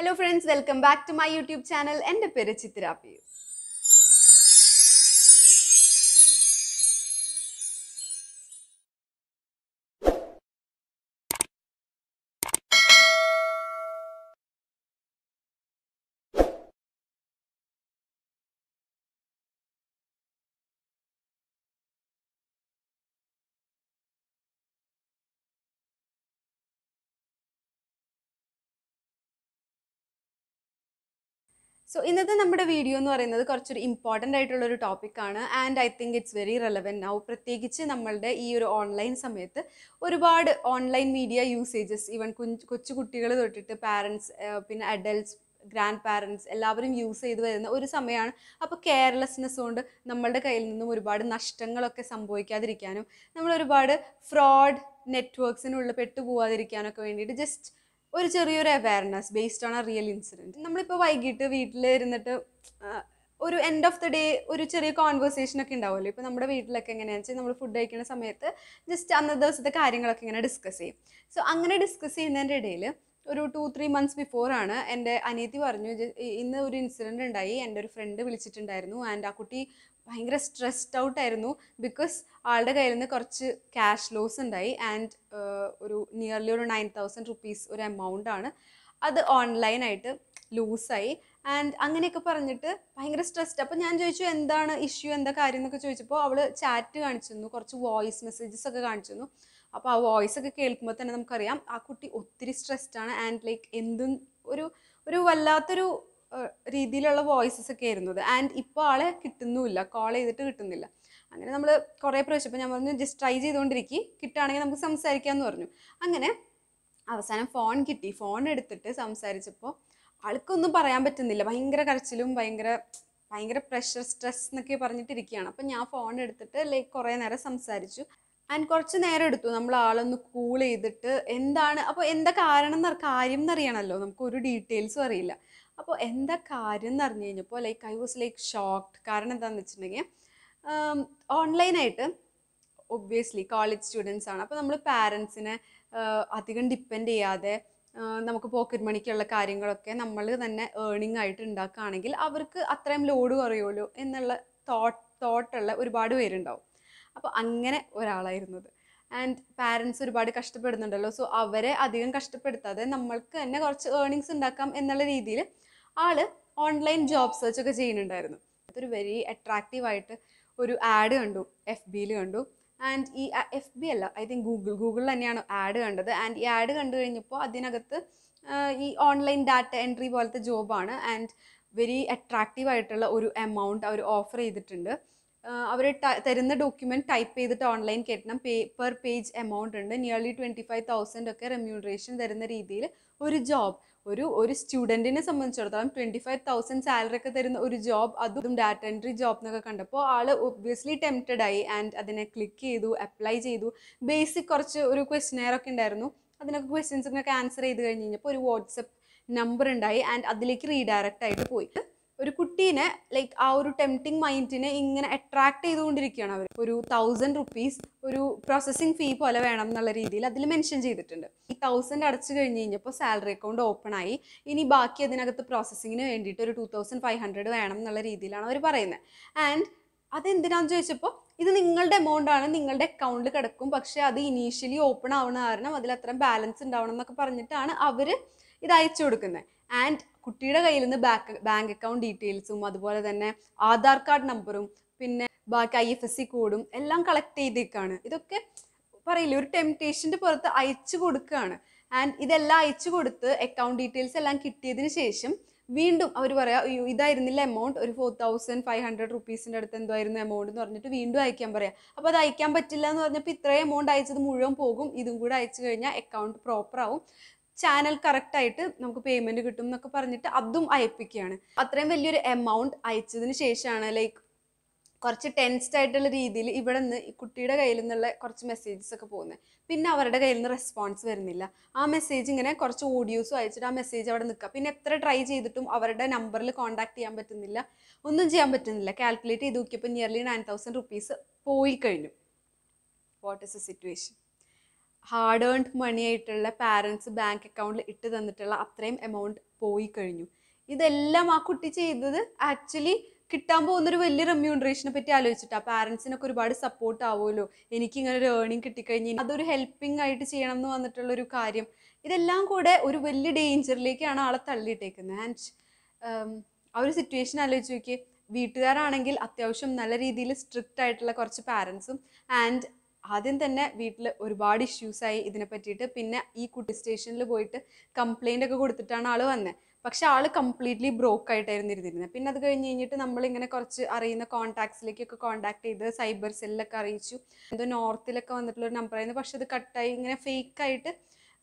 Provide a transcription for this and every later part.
hello friends welcome back to my YouTube channel എൻ്റെ പേര് ചിത്തിരാപ്പി so ഇന്നത്തെ നമ്മുടെ വീഡിയോ എന്ന് പറയുന്നത് കുറച്ചൊരു ഇമ്പോർട്ടൻ്റ് ആയിട്ടുള്ള ഒരു ടോപ്പിക്കാണ് and I think it's very relevant now പ്രത്യേകിച്ച് നമ്മളുടെ ഈ ഒരു ഓൺലൈൻ സമയത്ത് ഒരുപാട് ഓൺലൈൻ മീഡിയ യൂസേജസ് ഈവൻ കുഞ്ഞ് കൊച്ചു കുട്ടികൾ തൊട്ടിട്ട് പാരൻസ് പിന്നെ അഡൽട്സ് ഗ്രാൻഡ് പാരൻസ് എല്ലാവരും യൂസ് ചെയ്ത് വരുന്ന ഒരു സമയമാണ് അപ്പോൾ കെയർലെസ്നെസ് കൊണ്ട് നമ്മളുടെ കയ്യിൽ നിന്നും ഒരുപാട് നഷ്ടങ്ങളൊക്കെ സംഭവിക്കാതിരിക്കാനും നമ്മൾ ഒരുപാട് ഫ്രോഡ് നെറ്റ്വർക്ക്സിനുള്ളിൽ പെട്ടുപോകാതിരിക്കാനൊക്കെ വേണ്ടിയിട്ട് ജസ്റ്റ് ഒരു ചെറിയൊരു awareness based on a real incident നമ്മളിപ്പോൾ വൈകിട്ട് വീട്ടിൽ ഇരുന്നിട്ട് ആ, ഒരു എൻഡ് ഓഫ് ദി ഡേ ഒരു ചെറിയ കോൺവെർസേഷൻ ഒക്കെ ഉണ്ടാവുമല്ലോ ഇപ്പോൾ നമ്മുടെ വീട്ടിലൊക്കെ എങ്ങനെയാണെന്ന് വെച്ചാൽ നമ്മൾ ഫുഡ് കഴിക്കുന്ന സമയത്ത് ജസ്റ്റ് അന്നത്തെ ദിവസത്തെ കാര്യങ്ങളൊക്കെ ഇങ്ങനെ ഡിസ്കസ് ചെയ്യും സോ അങ്ങനെ ഡിസ്കസ് ചെയ്യുന്നതിൻ്റെ ഇടയിൽ ഒരു ടു ത്രീ മന്ത്സ് ബിഫോർ ആണ് എൻ്റെ അനിയത്തി പറഞ്ഞു "ജ- ഇ- ഇന്ന് ഒരു ഇൻസിഡൻറ്റ് ഉണ്ടായി എൻ്റെ ഒരു ഫ്രണ്ട് വിളിച്ചിട്ടുണ്ടായിരുന്നു ആൻഡ് ആ കുട്ടി ഭയങ്കര സ്ട്രെസ്ഡ് ഔട്ട് ആയിരുന്നു ബിക്കോസ് ആളുടെ കയ്യിൽ നിന്ന് കുറച്ച് ക്യാഷ് ലോസ് ഉണ്ടായി ആൻഡ് ഒരു നിയർലി ഒരു നയൻ തൗസൻഡ് റുപ്പീസ് ഒരു എമൗണ്ട് ആണ് അത് ഓൺലൈനായിട്ട് ലൂസായി ആൻഡ് അങ്ങനെയൊക്കെ പറഞ്ഞിട്ട് ഭയങ്കര സ്ട്രെസ്ഡ് അപ്പോൾ ഞാൻ ചോദിച്ചു എന്താണ് ഇഷ്യൂ എന്താ കാര്യം എന്നൊക്കെ ചോദിച്ചപ്പോൾ അവൾ ചാറ്റ് കാണിച്ചിരുന്നു കുറച്ച് വോയിസ് മെസ്സേജസ് ഒക്കെ കാണിച്ചിരുന്നു അപ്പോൾ ആ വോയിസ് ഒക്കെ കേൾക്കുമ്പോൾ തന്നെ നമുക്കറിയാം ആ കുട്ടി ഒത്തിരി സ്ട്രെസ്ഡ് ആണ് ആൻഡ് ലൈക്ക് എന്തും ഒരു ഒരു വല്ലാത്തൊരു ഏഹ്, രീതിയിലുള്ള വോയിസസ് ഒക്കെ ആയിരുന്നത് ആൻഡ് ഇപ്പോൾ ആളെ കിട്ടുന്നുമില്ല കോൾ ചെയ്തിട്ട് കിട്ടുന്നില്ല അങ്ങനെ നമ്മൾ കുറേ പ്രാവശ്യം ഇപ്പോൾ ഞാൻ പറഞ്ഞു ജസ്റ്റ് ട്രൈ ചെയ്തുകൊണ്ടിരിക്കും കിട്ടുകയാണെങ്കിൽ നമുക്ക് സംസാരിക്കാമെന്ന് പറഞ്ഞു അങ്ങനെ അവസാനം ഫോൺ കിട്ടി ഫോൺ എടുത്തിട്ട് സംസാരിച്ചപ്പോൾ ആൾക്കൊന്നും പറയാൻ പറ്റുന്നില്ല ഭയങ്കര കരച്ചിലും ഭയങ്കര ഭയങ്കര പ്രഷർ സ്ട്രെസ് എന്നൊക്കെ പറഞ്ഞിട്ടിരിക്കുകയാണ് അപ്പം ഞാൻ ഫോൺ എടുത്തിട്ട് ലൈക്ക് കുറേ നേരം സംസാരിച്ചു ആൻഡ് കുറച്ച് നേരം എടുത്തു നമ്മൾ ആളൊന്ന് കൂൾ ചെയ്തിട്ട് എന്താണ് അപ്പോൾ എന്താ കാരണം എന്ന് കാര്യം എന്നറിയണമല്ലോ നമുക്ക് ഒരു ഡീറ്റെയിൽസും അറിയില്ല അപ്പോൾ എന്താ കാര്യം എന്ന് അറിഞ്ഞു കഴിഞ്ഞപ്പോൾ like I was like shocked കാരണം എന്താണെന്ന് വെച്ചിട്ടുണ്ടെങ്കിൽ ഓൺലൈനായിട്ട് ഒബ്വിയസ്ലി കോളേജ് സ്റ്റുഡൻസ് ആണ് അപ്പോൾ നമ്മൾ പാരൻസിനെ അധികം ഡിപ്പെൻഡ് ചെയ്യാതെ ആ, നമുക്ക് പോക്കറ്റ് മണിക്കുള്ള കാര്യങ്ങളൊക്കെ നമ്മൾ തന്നെ ഏർണിംഗ് ആയിട്ട് ഉണ്ടാക്കുകയാണെങ്കിൽ അവർക്ക് അത്രയും ലോഡ് കുറയുമല്ലോ എന്നുള്ള തോട്ട് തോട്ടുള്ള ഒരുപാട് പേരുണ്ടാവും അപ്പോൾ അങ്ങനെ ഒരാളായിരുന്നത് ആൻഡ് പാരൻസ് ഒരുപാട് കഷ്ടപ്പെടുന്നുണ്ടല്ലോ സോ അവരെ അധികം കഷ്ടപ്പെടുത്താതെ നമ്മൾക്ക് തന്നെ കുറച്ച് ഏർണിങ്സ് ഉണ്ടാക്കാം എന്നുള്ള രീതിയിൽ ആള് ഓൺലൈൻ ജോബ് സെർച്ച് ഒക്കെ ചെയ്യുന്നുണ്ടായിരുന്നു അതൊരു വെരി അട്രാക്റ്റീവ് ആയിട്ട് ഒരു ആഡ് കണ്ടു എഫ് ബിയിൽ കണ്ടു ആൻഡ് ഈ എഫ് ബി അല്ല ഐ തിങ്ക് ഗൂഗിൾ ഗൂഗിളിൽ തന്നെയാണ് ആഡ് കണ്ടത് ആൻഡ് ഈ ആഡ് കണ്ടു കഴിഞ്ഞപ്പോൾ അതിനകത്ത് ആ, ഈ ഓൺലൈൻ ഡാറ്റ എൻട്രി പോലത്തെ ജോബാണ് ആൻഡ് വെരി അട്രാക്റ്റീവ് ആയിട്ടുള്ള ഒരു എമൗണ്ട് അവർ ഓഫർ ചെയ്തിട്ടുണ്ട് അവർ തരുന്ന ഡോക്യുമെൻറ്റ് ടൈപ്പ് ചെയ്തിട്ട് ഓൺലൈൻ കയറ്റണം പേ പെർ പേജ് എമൗണ്ട് ഉണ്ട് നിയർലി ട്വൻറ്റി ഫൈവ് തൗസൻഡ് ഒക്കെ റെമ്യൂണറേഷൻ തരുന്ന രീതിയിൽ ഒരു ജോബ് ഒരു ഒരു സ്റ്റുഡൻറ്റിനെ സംബന്ധിച്ചിടത്തോളം ട്വൻറ്റി ഫൈവ് തൗസൻഡ് സാലറി ഒക്കെ തരുന്ന ഒരു ജോബ് അതും ഡാറ്റ എൻട്രി ജോബ് എന്നൊക്കെ കണ്ടപ്പോൾ ആൾ ഒബ്വിയസ്ലി ടെംപ്റ്റഡ് ആയി ആൻഡ് അതിനെ ക്ലിക്ക് ചെയ്തു അപ്ലൈ ചെയ്തു ബേസിക് കുറച്ച് ഒരു ക്വസ്റ്റനെയർ ഒക്കെ ഉണ്ടായിരുന്നു അതിനൊക്കെ ക്വസ്റ്റ്യൻസിനൊക്കെ ആൻസർ ചെയ്ത് കഴിഞ്ഞ് കഴിഞ്ഞപ്പോൾ ഒരു വാട്സപ്പ് നമ്പർ ഉണ്ടായി ആൻഡ് അതിലേക്ക് റീഡയറക്റ്റ് ആയിട്ട് പോയിട്ട് ഒരു കുട്ടീനെ ലൈക്ക് ആ ഒരു ടെംപ്റ്റിംഗ് മൈൻഡിനെ ഇങ്ങനെ അട്രാക്ട് ചെയ്തുകൊണ്ടിരിക്കുകയാണ് അവർ ഒരു തൗസൻഡ് റുപ്പീസ് ഒരു പ്രോസസ്സിംഗ് ഫീ പോലെ വേണം എന്നുള്ള രീതിയിൽ അതിൽ മെൻഷൻ ചെയ്തിട്ടുണ്ട് ഈ തൗസൻഡ് അടച്ചു കഴിഞ്ഞ് കഴിഞ്ഞപ്പോൾ സാലറി അക്കൗണ്ട് ഓപ്പൺ ആയി ഇനി ബാക്കി അതിനകത്ത് പ്രോസസ്സിങ്ങിന് വേണ്ടിയിട്ട് ഒരു ടു തൗസൻഡ് ഫൈവ് ഹൺഡ്രഡ് വേണം എന്നുള്ള രീതിയിലാണ് അവർ പറയുന്നത് ആൻഡ് അതെന്തിനാന്ന് ചോദിച്ചപ്പോൾ ഇത് നിങ്ങളുടെ എമൗണ്ട് ആണ് നിങ്ങളുടെ അക്കൗണ്ടിൽ കിടക്കും പക്ഷേ അത് ഇനീഷ്യലി ഓപ്പൺ ആവുന്ന കാരണം അതിൽ അത്രയും ബാലൻസ് ഉണ്ടാവണം എന്നൊക്കെ പറഞ്ഞിട്ടാണ് അവർ ഇത് അയച്ചു കൊടുക്കുന്നത് ആൻഡ് കുട്ടിയുടെ കയ്യിൽ നിന്ന് ബാക്ക് ബാങ്ക് അക്കൗണ്ട് ഡീറ്റെയിൽസും അതുപോലെ തന്നെ ആധാർ കാർഡ് നമ്പറും പിന്നെ ബാക്കി ഐ എഫ് എസ് സി കോഡും എല്ലാം കളക്ട് ചെയ്തേക്കാണ് ഇതൊക്കെ പറയില്ലേ ഒരു ടെംപ്റ്റേഷൻ്റെ പുറത്ത് അയച്ചു കൊടുക്കുകയാണ് ആൻഡ് ഇതെല്ലാം അയച്ചു കൊടുത്ത് അക്കൗണ്ട് ഡീറ്റെയിൽസ് എല്ലാം കിട്ടിയതിന് ശേഷം വീണ്ടും അവർ പറയാം "അയ്യോ, ഇതായിരുന്നില്ല എമൗണ്ട് ഒരു ഫോർ തൗസൻഡ് ഫൈവ് ഹൺഡ്രഡ് റുപ്പീസിൻ്റെ അടുത്ത് എന്തായിരുന്നു എമൗണ്ട് എന്ന് പറഞ്ഞിട്ട് വീണ്ടും അയക്കാൻ പറയാം അപ്പോൾ അത് അയക്കാൻ പറ്റില്ല എന്ന് പറഞ്ഞപ്പോൾ ഇത്രയും എമൗണ്ട് അയച്ചത് മുഴുവൻ പോകും ഇതും കൂടെ അയച്ചു കഴിഞ്ഞാൽ അക്കൗണ്ട് പ്രോപ്പർ ആവും ചാനൽ കറക്റ്റ് ആയിട്ട് നമുക്ക് പേയ്മെന്റ് കിട്ടും എന്നൊക്കെ പറഞ്ഞിട്ട് അതും അയപ്പിക്കുകയാണ് അത്രയും വലിയൊരു എമൗണ്ട് അയച്ചതിന് ശേഷമാണ് ലൈക്ക് കുറച്ച് ടെൻസ്ഡ് ആയിട്ടുള്ള രീതിയിൽ ഇവിടെ നിന്ന് ഈ കുട്ടിയുടെ കയ്യിൽ നിന്നുള്ള കുറച്ച് മെസ്സേജസ് ഒക്കെ പോകുന്നത് പിന്നെ അവരുടെ കയ്യിൽ നിന്ന് റെസ്പോൺസ് വരുന്നില്ല ആ മെസ്സേജ് ഇങ്ങനെ കുറച്ച് ഓഡിയോസും അയച്ചിട്ട് ആ മെസ്സേജ് അവിടെ നിൽക്കുക പിന്നെ എത്ര ട്രൈ ചെയ്തിട്ടും അവരുടെ നമ്പറിൽ കോൺടാക്ട് ചെയ്യാൻ പറ്റുന്നില്ല ഒന്നും ചെയ്യാൻ പറ്റുന്നില്ല കാൽക്കുലേറ്റ് ചെയ്ത് നോക്കിയപ്പോൾ നിയർലി നയൻ തൗസൻഡ് റുപ്പീസ് പോയി കഴിഞ്ഞു what is a situation hard earned money ആയിട്ടുള്ള പാരൻസ് ബാങ്ക് അക്കൗണ്ടിൽ ഇട്ട് തന്നിട്ടുള്ള അത്രയും എമൗണ്ട് പോയി കഴിഞ്ഞു ഇതെല്ലാം ആ കുട്ടി ചെയ്തത് ആക്ച്വലി കിട്ടാൻ പോകുന്നൊരു വലിയ റെമ്യൂണറേഷനെ പറ്റി ആലോചിച്ചിട്ട് ആ പാരൻസിനൊക്കെ ഒരുപാട് സപ്പോർട്ട് ആവുമല്ലോ എനിക്ക് ഇങ്ങനെ ഒരു ഏർണിംഗ് കിട്ടിക്കഴിഞ്ഞ് അതൊരു ഹെൽപ്പിംഗ് ആയിട്ട് ചെയ്യണം എന്ന് വന്നിട്ടുള്ള ഒരു കാര്യം ഇതെല്ലാം കൂടെ ഒരു വലിയ ഡേഞ്ചറിലേക്കാണ് ആളെ തള്ളിയിട്ടേക്കുന്നത് ആൻഡ് ആ ഒരു സിറ്റുവേഷൻ ആലോചിച്ച് നോക്കി വീട്ടുകാരാണെങ്കിൽ അത്യാവശ്യം നല്ല രീതിയിൽ സ്ട്രിക്റ്റ് ആയിട്ടുള്ള കുറച്ച് പാരൻസും ആൻഡ് ആദ്യം തന്നെ വീട്ടിൽ ഒരുപാട് ഇഷ്യൂസ് ആയി ഇതിനെ പറ്റിയിട്ട് പിന്നെ ഈ കുട്ടി സ്റ്റേഷനിൽ പോയിട്ട് കംപ്ലൈൻ്റ് ഒക്കെ കൊടുത്തിട്ടാണ് ആൾ വന്നത് പക്ഷെ ആൾ കംപ്ലീറ്റ്ലി ബ്രോക്ക് ആയിട്ടായിരുന്നു ഇരുന്നിരുന്നത് പിന്നെ അത് കഴിഞ്ഞ് കഴിഞ്ഞിട്ട് നമ്മളിങ്ങനെ കുറച്ച് അറിയുന്ന കോൺടാക്ട്സിലേക്കൊക്കെ കോൺടാക്ട് ചെയ്ത് സൈബർ സെല്ലൊക്കെ അറിയിച്ചു എന്തോ നോർത്തിലൊക്കെ വന്നിട്ടുള്ള ഒരു നമ്പറായിരുന്നു പക്ഷെ അത് കട്ടായി ഇങ്ങനെ ഫേക്ക് ആയിട്ട്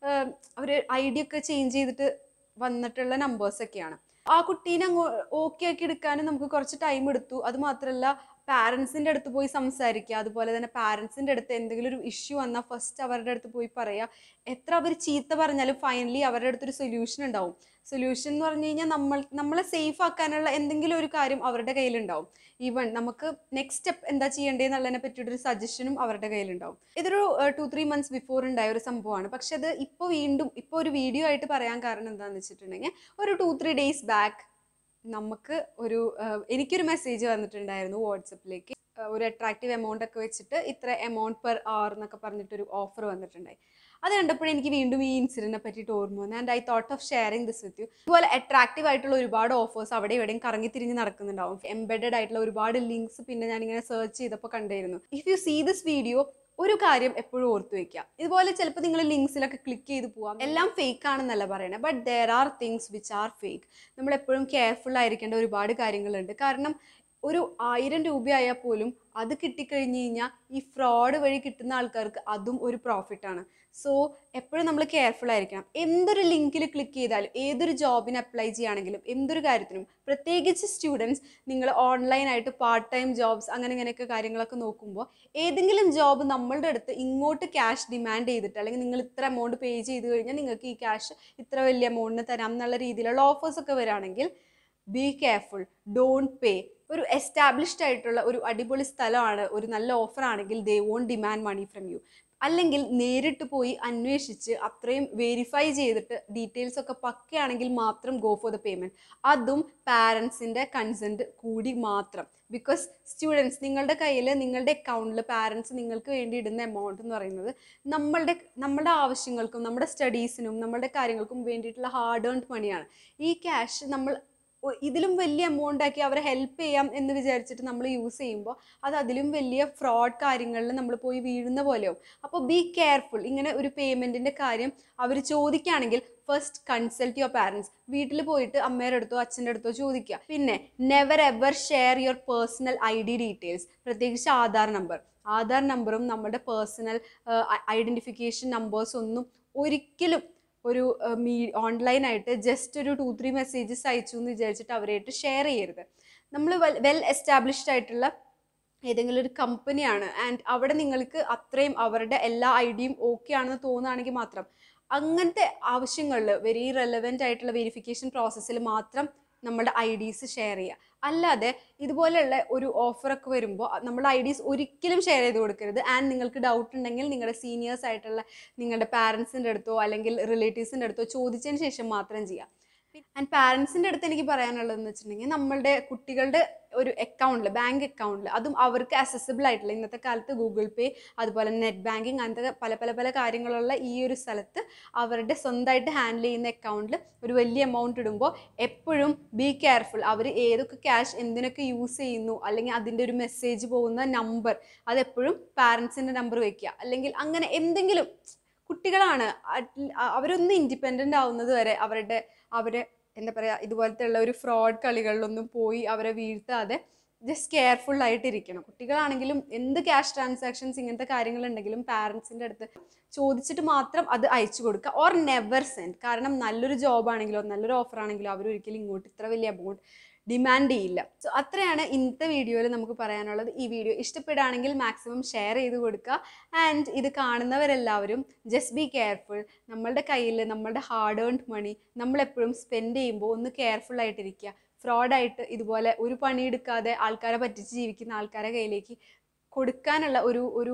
അവർ ഐ ഡി ഒക്കെ ചേഞ്ച് ചെയ്തിട്ട് വന്നിട്ടുള്ള നമ്പേഴ്സൊക്കെയാണ് ആ കുട്ടീനെ അങ്ങ് ഓക്കെ ആക്കി എടുക്കാനും നമുക്ക് കുറച്ച് ടൈം എടുത്തു അത് മാത്രമല്ല പാരൻസിൻ്റെ അടുത്ത് പോയി സംസാരിക്കുക അതുപോലെ തന്നെ പാരൻസിൻ്റെ അടുത്ത് എന്തെങ്കിലും ഒരു ഇഷ്യൂ വന്നാൽ ഫസ്റ്റ് അവരുടെ അടുത്ത് പോയി പറയുക എത്ര അവർ ചീത്ത പറഞ്ഞാലും ഫൈനലി അവരുടെ അടുത്തൊരു സൊല്യൂഷൻ ഉണ്ടാവും സൊല്യൂഷൻ എന്ന് പറഞ്ഞു കഴിഞ്ഞാൽ നമ്മൾ നമ്മളെ സേഫ് ആക്കാനുള്ള എന്തെങ്കിലും ഒരു കാര്യം അവരുടെ കയ്യിലുണ്ടാവും ഈവൺ നമുക്ക് നെക്സ്റ്റ് സ്റ്റെപ്പ് എന്താ ചെയ്യേണ്ടതെന്നുള്ളതിനെ പറ്റിയിട്ടൊരു സജഷനും അവരുടെ കയ്യിലുണ്ടാവും ഇതൊരു ടു ത്രീ മന്ത്സ് ബിഫോർ ഉണ്ടായ ഒരു സംഭവമാണ് പക്ഷെ അത് ഇപ്പോൾ വീണ്ടും ഇപ്പോൾ ഒരു വീഡിയോ ആയിട്ട് പറയാൻ കാരണം എന്താണെന്ന് വെച്ചിട്ടുണ്ടെങ്കിൽ ഒരു ടു ത്രീ ഡേയ്സ് ബാക്ക് നമുക്ക് ഒരു ഏഹ്, എനിക്കൊരു മെസ്സേജ് വന്നിട്ടുണ്ടായിരുന്നു വാട്സപ്പിലേക്ക് ഒരു അട്രാക്റ്റീവ് എമൗണ്ട് ഒക്കെ വെച്ചിട്ട് ഇത്ര എമൗണ്ട് പെർ അവർ എന്നൊക്കെ പറഞ്ഞിട്ടൊരു ഓഫർ വന്നിട്ടുണ്ടായി അത് കണ്ടപ്പോഴേ എനിക്ക് വീണ്ടും ഈ ഇൻസിഡന്റിനെ പറ്റിയിട്ട് ഓർമ്മ വന്നു and I thought of sharing this with you ഇതുപോലെ അട്രാക്റ്റീവ് ആയിട്ടുള്ള ഒരുപാട് ഓഫേഴ്സ് അവിടെ ഇവിടെയും കറങ്ങി തിരിഞ്ഞ് നടക്കുന്നുണ്ടാവും എംബെഡഡ് ആയിട്ടുള്ള ഒരുപാട് ലിങ്ക്സ് പിന്നെ ഞാനിങ്ങനെ സെർച്ച് ചെയ്തപ്പോൾ കണ്ടായിരുന്നു if you see this video ഒരു കാര്യം എപ്പോഴും ഓർത്തു വെക്കുക ഇതുപോലെ ചിലപ്പോൾ നിങ്ങൾ ലിങ്ക്സിലൊക്കെ ക്ലിക്ക് ചെയ്ത് പോവാം എല്ലാം ഫേക്ക് ആണെന്നല്ല പറയണത് but there are things which are fake നമ്മൾ എപ്പോഴും കെയർഫുൾ ആയിരിക്കേണ്ട ഒരുപാട് കാര്യങ്ങളുണ്ട് കാരണം ഒരു ആയിരം രൂപയായാൽ പോലും അത് കിട്ടിക്കഴിഞ്ഞ് കഴിഞ്ഞാൽ ഈ ഫ്രോഡ് വഴി കിട്ടുന്ന ആൾക്കാർക്ക് അതും ഒരു പ്രോഫിറ്റാണ് സോ എപ്പോഴും നമ്മൾ കെയർഫുൾ ആയിരിക്കണം എന്തൊരു ലിങ്കിൽ ക്ലിക്ക് ചെയ്താലും ഏതൊരു ജോബിന് അപ്ലൈ ചെയ്യുകയാണെങ്കിലും എന്തൊരു കാര്യത്തിനും പ്രത്യേകിച്ച് സ്റ്റുഡൻസ് നിങ്ങൾ ഓൺലൈനായിട്ട് പാർട്ട് ടൈം ജോബ്സ് അങ്ങനെ ഇങ്ങനെയൊക്കെ കാര്യങ്ങളൊക്കെ നോക്കുമ്പോൾ ഏതെങ്കിലും ജോബ് നമ്മളുടെ അടുത്ത് ഇങ്ങോട്ട് ക്യാഷ് ഡിമാൻഡ് ചെയ്തിട്ട് അല്ലെങ്കിൽ നിങ്ങൾ ഇത്ര എമൗണ്ട് പേ ചെയ്ത് കഴിഞ്ഞാൽ നിങ്ങൾക്ക് ഈ ക്യാഷ് ഇത്ര വലിയ എമൗണ്ടിന് തരാം എന്നുള്ള രീതിയിലുള്ള ഓഫേഴ്സ് ഒക്കെ വരികയാണെങ്കിൽ ബി കെയർഫുൾ ഡോണ്ട് പേ ഒരു എസ്റ്റാബ്ലിഷ്ഡ് ആയിട്ടുള്ള ഒരു അടിപൊളി സ്ഥലമാണ് ഒരു നല്ല ഓഫർ ആണെങ്കിൽ they won't demand money from you അല്ലെങ്കിൽ നേരിട്ട് പോയി അന്വേഷിച്ച് അത്രയും വെരിഫൈ ചെയ്തിട്ട് ഡീറ്റെയിൽസ് ഒക്കെ പക്കയാണെങ്കിൽ മാത്രം ഗോ ഫോർ ദ പേയ്മെൻറ്റ് അതും പാരൻസിൻ്റെ കൺസെൻറ്റ് കൂടി മാത്രം ബിക്കോസ് സ്റ്റുഡൻസ് നിങ്ങളുടെ കയ്യിൽ നിങ്ങളുടെ അക്കൗണ്ടിൽ പാരൻസ് നിങ്ങൾക്ക് വേണ്ടി ഇടുന്ന എമൗണ്ട് എന്ന് പറയുന്നത് നമ്മളുടെ നമ്മുടെ ആവശ്യങ്ങൾക്കും നമ്മുടെ സ്റ്റഡീസിനും നമ്മുടെ കാര്യങ്ങൾക്കും വേണ്ടിയിട്ടുള്ള ഹാർഡ് ഏൺഡ് മണിയാണ് ഈ ക്യാഷ് നമ്മൾ ഒ- ഇതിലും വലിയ എമൗണ്ട് ആക്കി അവരെ ഹെൽപ്പ് ചെയ്യാം എന്ന് വിചാരിച്ചിട്ട് നമ്മൾ യൂസ് ചെയ്യുമ്പോൾ അത് അതിലും വലിയ ഫ്രോഡ് കാര്യങ്ങളിൽ നമ്മൾ പോയി വീഴുന്ന പോലെയാവും അപ്പോൾ ബി കെയർഫുൾ ഇങ്ങനെ ഒരു പേയ്മെൻറ്റിൻ്റെ കാര്യം അവർ ചോദിക്കുകയാണെങ്കിൽ ഫസ്റ്റ് കൺസൾട്ട് യുവർ പാരൻസ് വീട്ടിൽ പോയിട്ട് അമ്മയുടെ അടുത്തോ അച്ഛൻ്റെ അടുത്തോ ചോദിക്കുക പിന്നെ never ever share your personal I D details പ്രത്യേകിച്ച് ആധാർ നമ്പർ ആധാർ നമ്പറും നമ്മുടെ പേഴ്സണൽ ഐഡൻറ്റിഫിക്കേഷൻ നമ്പേഴ്സ് ഒന്നും ഒരിക്കലും ഒരു മീ ഓൺലൈനായിട്ട് ജസ്റ്റ് ഒരു ടു ത്രീ മെസ്സേജസ് അയച്ചു എന്ന് വിചാരിച്ചിട്ട് അവരായിട്ട് ഷെയർ ചെയ്യരുത് നമ്മൾ വെൽ എസ്റ്റാബ്ലിഷ്ഡ് ആയിട്ടുള്ള ഏതെങ്കിലും ഒരു കമ്പനിയാണ് ആൻഡ് അവിടെ നിങ്ങൾക്ക് അത്രയും അവരുടെ എല്ലാ ഐഡിയും ഓക്കെ ആണെന്ന് തോന്നുകയാണെങ്കിൽ മാത്രം അങ്ങനത്തെ ആവശ്യങ്ങളിൽ വെരി റെലവെൻ്റ് ആയിട്ടുള്ള വെരിഫിക്കേഷൻ പ്രോസസ്സിൽ മാത്രം നമ്മുടെ ഐ ഡീസ് ഷെയർ ചെയ്യുക അല്ലാതെ ഇതുപോലെയുള്ള ഒരു ഓഫറൊക്കെ വരുമ്പോൾ നമ്മുടെ ഐ ഡീസ് ഒരിക്കലും ഷെയർ ചെയ്ത് കൊടുക്കരുത് ആൻഡ് നിങ്ങൾക്ക് ഡൗട്ട് ഉണ്ടെങ്കിൽ നിങ്ങളുടെ സീനിയേഴ്സ് ആയിട്ടുള്ള നിങ്ങളുടെ പാരൻസിൻ്റെ അടുത്തോ അല്ലെങ്കിൽ റിലേറ്റീവ്സിൻ്റെ അടുത്തോ ചോദിച്ചതിന് ശേഷം മാത്രം ചെയ്യുക ആൻഡ് പാരൻസിൻ്റെ അടുത്ത് എനിക്ക് പറയാനുള്ളതെന്ന് വെച്ചിട്ടുണ്ടെങ്കിൽ നമ്മളുടെ കുട്ടികളുടെ ഒരു അക്കൗണ്ടിൽ ബാങ്ക് അക്കൗണ്ടിൽ അതും അവർക്ക് അസസിബിൾ ആയിട്ടുള്ള ഇന്നത്തെ കാലത്ത് ഗൂഗിൾ പേ അതുപോലെ നെറ്റ് ബാങ്കിങ് അങ്ങനത്തെ പല പല പല കാര്യങ്ങളുള്ള ഈ ഒരു സ്ഥലത്ത് അവരുടെ സ്വന്തമായിട്ട് ഹാൻഡിൽ ചെയ്യുന്ന അക്കൗണ്ടിൽ ഒരു വലിയ എമൗണ്ട് ഇടുമ്പോൾ എപ്പോഴും ബി കെയർഫുൾ അവർ ഏതൊക്കെ ക്യാഷ് എന്തിനൊക്കെ യൂസ് ചെയ്യുന്നു അല്ലെങ്കിൽ അതിൻ്റെ ഒരു മെസ്സേജ് പോകുന്ന നമ്പർ അതെപ്പോഴും പാരൻസിൻ്റെ നമ്പർ വെക്കുക അല്ലെങ്കിൽ അങ്ങനെ എന്തെങ്കിലും കുട്ടികളാണ് അറ്റ്- അ- അവരൊന്ന് ഇൻഡിപെൻഡൻ്റ് ആവുന്നത് വരെ അവരുടെ അവരെ എന്താ പറയുക ഇതുപോലത്തെ ഉള്ള ഒരു ഫ്രോഡ് കളികളിലൊന്നും പോയി അവരെ വീഴ്ത്താതെ ജസ്റ്റ് കെയർഫുൾ ആയിട്ടിരിക്കണം കുട്ടികളാണെങ്കിലും എന്ത് ക്യാഷ് ട്രാൻസാക്ഷൻസ് ഇങ്ങനത്തെ കാര്യങ്ങളുണ്ടെങ്കിലും പാരൻസിൻ്റെ അടുത്ത് ചോദിച്ചിട്ട് മാത്രം അത് അയച്ചു കൊടുക്കുക ഓർ നെവർ സെൻഡ് കാരണം നല്ലൊരു ജോബ് ആണെങ്കിലോ നല്ലൊരു ഓഫർ ആണെങ്കിലോ അവർ ഒരിക്കലും ഇങ്ങോട്ട് ഇത്ര വലിയ എമൗണ്ട് ഡിമാൻഡ് ചെയ്യില്ല സോ അത്രയാണ് ഇന്നത്തെ വീഡിയോയിൽ നമുക്ക് പറയാനുള്ളത് ഈ വീഡിയോ ഇഷ്ടപ്പെടുകയാണെങ്കിൽ മാക്സിമം ഷെയർ ചെയ്ത് കൊടുക്കുക ആൻഡ് ഇത് കാണുന്നവരെല്ലാവരും ജസ്റ്റ് ബി കെയർഫുൾ നമ്മളുടെ കയ്യിൽ നമ്മളുടെ ഹാർഡ് ഏൺഡ് മണി നമ്മളെപ്പോഴും സ്പെൻഡ് ചെയ്യുമ്പോൾ ഒന്ന് കെയർഫുൾ ആയിട്ടിരിക്കുക ഫ്രോഡായിട്ട് ഇതുപോലെ ഒരു പണിയെടുക്കാതെ ആൾക്കാരെ പറ്റിച്ച് ജീവിക്കുന്ന ആൾക്കാരെ കയ്യിലേക്ക് കൊടുക്കാനുള്ള ഒരു ഒരു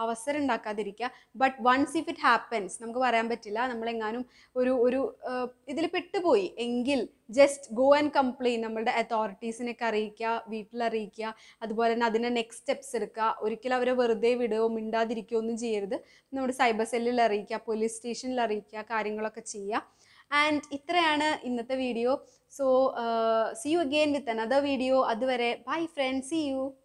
അവസരം ഉണ്ടാക്കാതിരിക്കുക but once if it happens നമുക്ക് പറയാൻ പറ്റില്ല നമ്മളെങ്ങാനും ഒരു ഒരു ഇതിൽ പെട്ടുപോയി എങ്കിൽ ജസ്റ്റ് ഗോ ആൻഡ് കംപ്ലെയിൻ നമ്മളുടെ അതോറിറ്റീസിനൊക്കെ അറിയിക്കുക വീട്ടിൽ അറിയിക്കുക അതുപോലെ തന്നെ അതിൻ്റെ നെക്സ്റ്റ് സ്റ്റെപ്സ് എടുക്കുക ഒരിക്കലും അവരെ വെറുതെ വിടുകയോ മിണ്ടാതിരിക്കുകയോ ഒന്നും ചെയ്യരുത് നമ്മുടെ സൈബർ സെല്ലിൽ അറിയിക്കുക പോലീസ് സ്റ്റേഷനിൽ അറിയിക്കുക കാര്യങ്ങളൊക്കെ ചെയ്യുക ആൻഡ് ഇത്രയാണ് ഇന്നത്തെ video so see you again with another video അതുവരെ ബൈ ഫ്രണ്ട്സ് സി യു